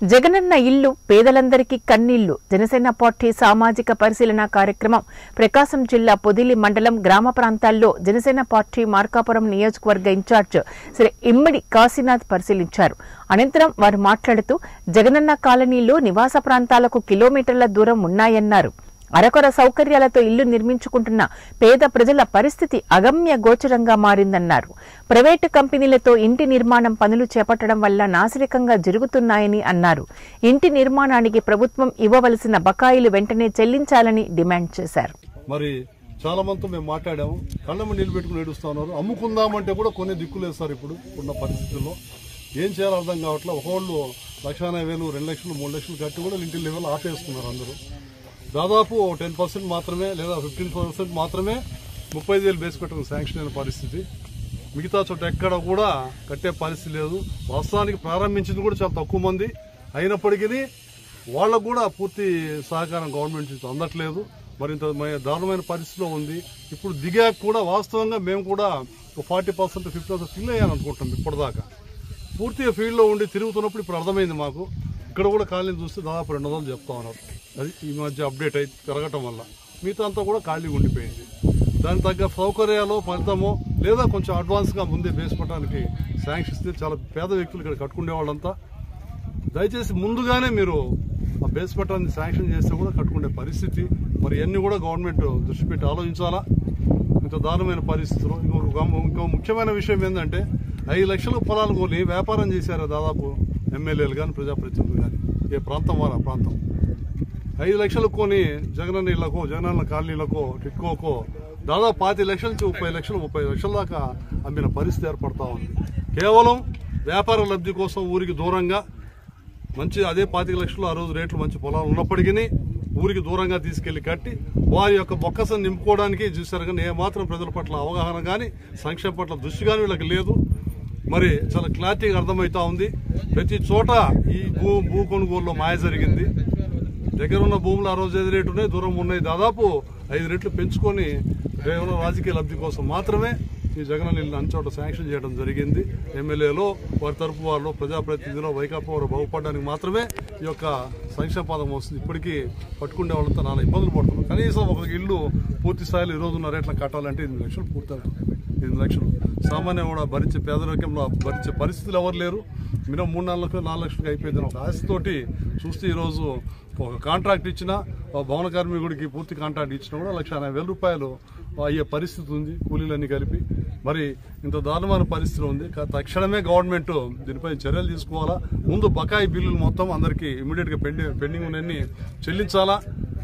జగనన్న ఇల్లు పేదలందరికీ కన్నీళ్లు జనసేన పార్టీ సామాజిక పరిశీలన కార్యక్రమం ప్రకాశం జిల్లా పొదిలి మండలం గ్రామ ప్రాంతాల్లో జనసేన పార్టీ మార్కాపురం నియోజకవర్గ ఇన్ఛార్జ్ శ్రీ ఇమ్మడి కాశీనాథ్ పరిశీలించారు అనంతరం వారు మాట్లాడుతూ జగనన్న కాలనీలో నివాస ప్రాంతాలకు కిలోమీటర్ల దూరం ఉన్నాయన్నారు అరకొర సౌకర్యాలతో ఇల్లు నిర్మించుకుంటున్న పేద ప్రజల పరిస్థితి అగమ్య గోచరంగా మారిందన్నారు ప్రైవేటు కంపెనీలతో ఇంటి నిర్మాణం పనులు చేపట్టడం వల్ల నాసిరకంగా జరుగుతున్నాయని అన్నారు ఇంటి నిర్మాణానికి ప్రభుత్వం ఇవ్వవలసిన బకాయిలు వెంటనే చెల్లించాలని డిమాండ్ చేశారు మరి చాలా మందితో మేము మాట్లాడాము కళ్ళము నీళ్ళు పెట్టుకుని ఏడుస్తా ఉన్నారు అమ్ముకుందామంటే కూడా కొన్ని దిక్కులేదు సార్ ఇప్పుడు ఉన్న పరిస్థితుల్లో ఏం చేయాలో అర్థం కావట్లే ఒకళ్ళు లక్ష ఎనభై వేలు రెండు లక్షలు మూడు లక్షలు కట్టి కూడా ఇంటి లెవెల్ ఆపేస్తున్నారు అందరూ దాదాపు టెన్ పర్సెంట్ మాత్రమే లేదా ఫిఫ్టీన్ పర్సెంట్ మాత్రమే ముప్పై ఐదు వేలు బేస్ కట్టుకుని శాంక్షన్ అయిన పరిస్థితి మిగతా చోట ఎక్కడ కూడా కట్టే పరిస్థితి లేదు వాస్తవానికి ప్రారంభించింది కూడా చాలా తక్కువ మంది అయినప్పటికీ వాళ్ళకు కూడా పూర్తి సహకారం గవర్నమెంట్ నుంచి అందట్లేదు మరింత మ- దారుణమైన పరిస్థితిలో ఉంది ఇప్పుడు దిగాక కూడా వాస్తవంగా మేము కూడా ఒక forty percent fifty percent fill అయ్యాను అనుకుంటాం ఇప్పటిదాకా పూర్తిగా ఫీల్డ్లో ఉండి తిరుగుతున్నప్పుడు ఇప్పుడు అర్థమైంది మాకు ఇక్కడ కూడా ఖాళీని చూస్తే దాదాపు రెండు వందలు చెప్తా ఉన్నారు అది ఈ మధ్య అప్డేట్ అయి పెరగటం వల్ల మిగతా అంతా కూడా ఖాళీ ఉండిపోయింది దానికి తగ్గ సౌకర్యాలు ఫలితమో లేదా కొంచెం అడ్వాన్స్గా ముందే బేస్ పట్టడానికి శాంక్షన్ ఇస్తే చాలా పేద వ్యక్తులు ఇక్కడ కట్టుకునే వాళ్ళంతా దయచేసి ముందుగానే మీరు ఆ బేస్ పట్టాన్ని శాంక్షన్ చేస్తే కూడా కట్టుకునే పరిస్థితి మరి ఇవన్నీ కూడా గవర్నమెంట్ దృష్టి పెట్టి ఆలోచించాలా ఇంత దారుణమైన పరిస్థితులు ఇంకొక గమ- ఇంకో ముఖ్యమైన విషయం ఏంటంటే ఐదు లక్షల పొలాలు కొని వ్యాపారం చేశారు దాదాపు ఎమ్మెల్యేలు కానీ ప్రజాప్రతినిధులు కానీ ఏ ప్రాంతం వారు ఆ ప్రాంతం ఐదు లక్షలు కొని జగనన్న ఇళ్లకు జగనన్న కాలనీలకు టిట్కోకో దాదాపు పాతి లక్షల నుంచి ముప్పై లక్షలు ముప్పై లక్షల దాకా అమ్మిన పరిస్థితి ఏర్పడతా ఉంది కేవలం వ్యాపార లబ్ధి కోసం ఊరికి దూరంగా మంచి అదే పాతిక లక్షలు ఆ రోజు రేట్లు మంచి పొలాలు ఉన్నప్పటికీ ఊరికి దూరంగా తీసుకెళ్లి కట్టి వారి యొక్క బొక్కసం నింపుకోవడానికి చూశారు కానీ ఏమాత్రం ప్రజల పట్ల అవగాహన కానీ సంక్షేమ పట్ల దృష్టి కానీ వీళ్ళకి లేదు మరి చాలా క్లారిటీగా అర్థమవుతా ఉంది ప్రతి చోట ఈ భూ భూ కొనుగోలులో మాయ జరిగింది దగ్గర ఉన్న భూములు ఆ రోజు ఐదు రేటు ఉన్నాయి దూరం ఉన్నాయి దాదాపు ఐదు రెట్లు పెంచుకొని కేవలం రాజకీయ లబ్ధి కోసం మాత్రమే ఈ జగన్ నీళ్ళని అంచోట శాంక్షన్ చేయడం జరిగింది ఎమ్మెల్యేలో వారి తరపు వాళ్ళు ప్రజాప్రతినిధులు వైకాపా వారు బాగుపడడానికి మాత్రమే ఈ యొక్క సంక్షేమ పథకం వస్తుంది ఇప్పటికీ పట్టుకునే వాళ్ళంతా నానా ఇబ్బందులు పడుతున్నారు కనీసం ఒక ఇల్లు పూర్తి స్థాయిలో ఈ రోజు ఉన్న రేట్లను కట్టాలంటే ఎనిమిది లక్షలు పూర్తవుతుంది ఎనిమిది లక్షలు సామాన్యం కూడా భరించే పేదరికంలో భరించే పరిస్థితులు ఎవరు లేరు మినిమం మూడు నాలుగు లక్షలు నాలుగు లక్షలకు అయిపోయింది ఒక ఆశతోటి చూస్తే ఈరోజు ఒక కాంట్రాక్ట్ ఇచ్చిన భవన కార్మికుడికి పూర్తి కాంట్రాక్ట్ ఇచ్చినా కూడా లక్ష ఎనభై వేల రూపాయలు అయ్యే పరిస్థితి ఉంది కూలీలన్నీ కలిపి మరి ఇంత దారుణమైన పరిస్థితి ఉంది కా- తక్షణమే గవర్నమెంట్ దీనిపై చర్యలు తీసుకోవాలా ముందు బకాయి బిల్లులు మొత్తం అందరికీ ఇమీడియట్గా పెండింగ్ పెండింగ్ ఉన్నన్ని చెల్లించాలా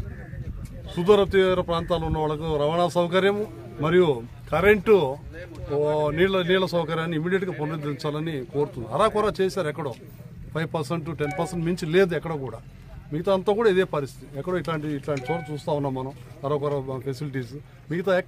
సుదూర తీర ప్రాంతాల్లో ఉన్న వాళ్ళకు రవాణా సౌకర్యము మరియు కరెంటు ఓ, నీళ్ళ నీళ్ళ సౌకర్యాన్ని ఇమీడియట్ గా పునరుద్ధరించాలని కోరుతున్నాను అరాకొరా చేశారు ఎక్కడో ఫైవ్ పర్సెంట్ టెన్ పర్సెంట్ మించి లేదు ఎక్కడ కూడా మిగతా అంతా కూడా ఇదే పరిస్థితి ఎక్కడో ఇట్లాంటి ఇట్లాంటి చోట చూస్తా ఉన్నాం మనం అరొకర ఫెసిలిటీస్ మిగతా